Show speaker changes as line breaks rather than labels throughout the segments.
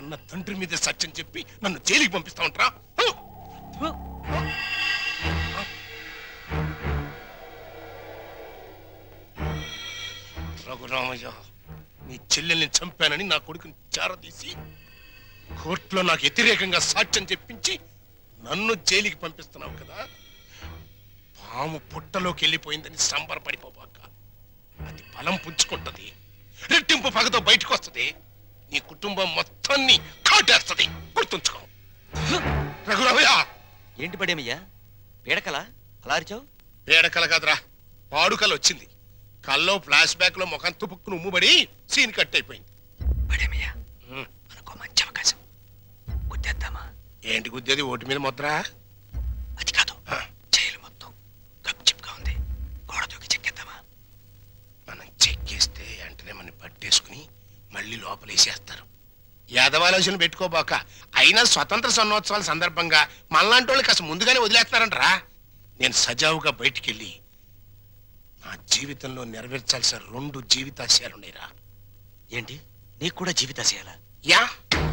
కన్న తండ్రి మీద సత్యం చెప్పి నన్ను జైలుకి పంపిస్తా ఉంటారా రఘురామయ్య నీ చెల్లెల్ని చంపానని నా కొడుకుని చారదీసి కోర్టులో నాకు వ్యతిరేకంగా సాక్ష్యం చెప్పించి నన్ను జైలుకి పంపిస్తున్నావు కదా పాము పుట్టలోకి వెళ్ళిపోయిందని సంబరపడిపోబాక అది బలం పుంజుకుంటది రెట్టింపు పగతో బయటకు వస్తుంది నీ కుటుంబం మొత్తాన్ని కాటేస్తుంది గుర్తుంచుకో రఘురామయ్య
ఏంటి పడేమయ్యా పీడకల అలా అరిచావు
పేడకల కాదురా పాడుకల వచ్చింది కల్లో ఫ్లాష్ బ్యాక్ లో ముఖం తుపుక్కును ఉమ్ముబడి సీన్ కట్ అయిపోయింది
పడేమయ్యా
ఉమ్.
మనకు మంచి అవకాశం గుద్దేద్దామా
ఏంటి గుద్దేది ఓటు మీద ముద్ర
అది కాదు
ఆ,
జైలు మొత్తం గప్చిప్గా ఉంది గోడ దూకి చెక్కేద్దామా
మనం చెక్కేస్తే వెంటనే మనం పట్టేసుకుని మళ్ళీ లోపలేసేస్తారు యాదవాలోచన పెట్టుకోబాక అయినా స్వతంత్ర సన్నోత్సవాల సందర్భంగా మనలాంటి వాళ్ళు కాస్త ముందుగానే వదిలేస్తున్నారంటరా నేను సజావుగా బయటికెళ్ళి నా జీవితంలో నెరవేర్చాల్సిన రెండు జీవితాశయాలున్నాయిరా
ఏంటి నీకు కూడా జీవితాశయాలా
యా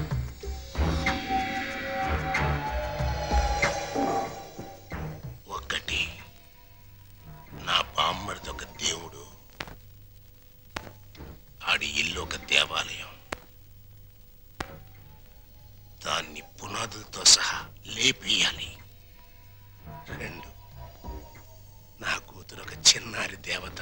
ఒకటి నా బామ్మడిది ఒక దేవుడు ఆడి ఇల్లు ఒక దేవాలయం దాన్ని పునాదులతో సహా లేపేయాలి రెండు నా కూతురు ఒక చిన్నారి దేవత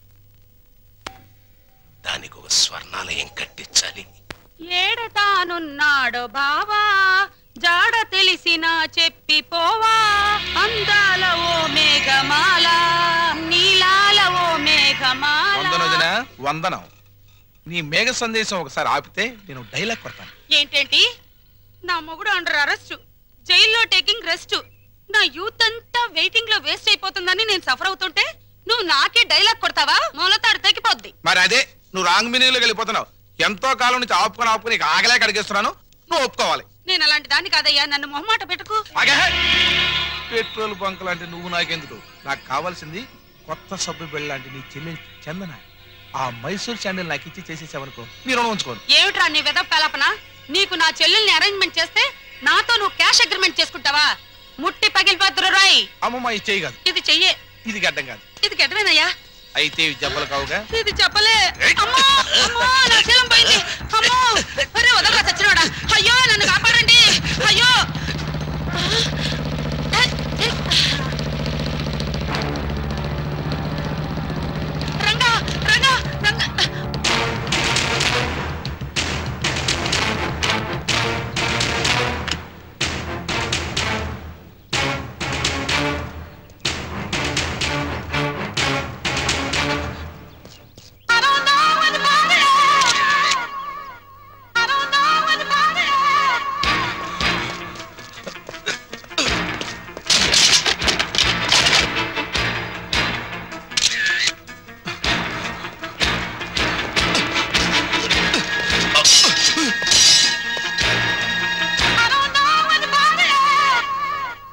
దానికి ఒక స్వర్ణాలయం కట్టించాలి
ఏడతానున్నాడు బావా జాడ తెలిసిన చెప్పిపోవా అందాల ఓ మేఘమాల నీలాల ఓ మేఘమాల
వందనదిన వందనం నీ మేఘ సందేశం ఒకసారి ఆపితే నేను డైలాగ్ కొడతాను
ఏంటేంటి నా మొగుడు అండర్ అరెస్ట్ జైల్లో టేకింగ్ రెస్ట్ నా యూత్ అంతా వెయిటింగ్ లో వేస్ట్ అయిపోతుందని నేను సఫర్ అవుతుంటే నువ్వు నాకే డైలాగ్ కొడతావా మూలతాడు తెగిపోద్ది
మరి అదే నువ్వు రాంగ్ మీనింగ్లోకి వెళ్ళిపోతున్నావు ఎంతో కాలం నుంచి ఆపుకొని ఆపుకొని నీకు ఆగలేక అడిగేస్తున్నాను నువ్వు ఒప్పుకోవాలి
నేను అలాంటి దాన్ని కాదయ్యా నన్ను మొహమాట పెట్టుకు
ఆగే పెట్రోల్ బంక్ లాంటి నువ్వు నాకెందుకు నాకు కావాల్సింది కొత్త సబ్బు బిళ్ళ లాంటి నీ చెల్లె చందన ఆ మైసూర్ శాండిల్ నాకు ఇచ్చి చేసేసావనుకో నీ రుణం ఉంచుకోను
ఏమిట్రా నీ వెదవ కలపన నీకు నా చెల్లెల్ని అరేంజ్మెంట్ చేస్తే నాతో నువ్వు క్యాష్ అగ్రిమెంట్ చేసుకుంటావా ముట్టి పగిలిపోతురు రాయ్
అమ్మమ్మ ఇది చేయి కాదు
ఇది చెయ్యే
ఇది గడ్డం కాదు
ఇది గెటవేనయ్యా
అయితే ఇవి జబ్బలు కావుగా
ఇది చెప్పలే అమ్మో అమ్మో నా శీలం పోయింది అమ్మో అరే వదలరా చచ్చినోడా అయ్యో నన్ను కాపాడండి అయ్యో Ranga Ranga Ranga I don't know what the matter is. I don't know what the matter is. I don't know what the matter is.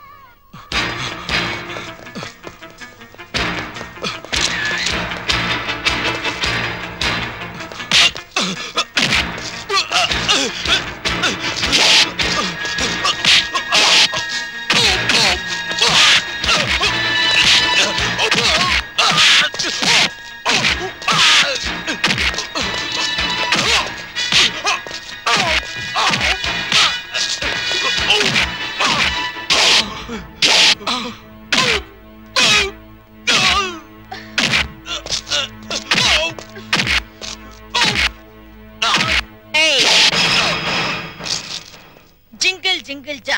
Jingle jingle జా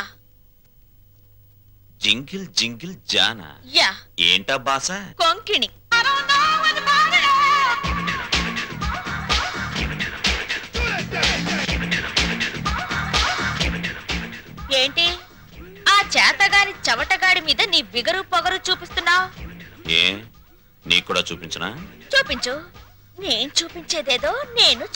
జింగిల్ జింగిల్ జానా
యా
ఏంటా బాస
Konkani
I don't know what the matter is.
ఏంటి ఆ చేతగాని చవటగాడి మీద నీ బిగరు పొగరు చూపిస్తున్నావు
ఏ నీకు కూడా చూపించనా
చూపించు నేను చూపించేదేదో నేను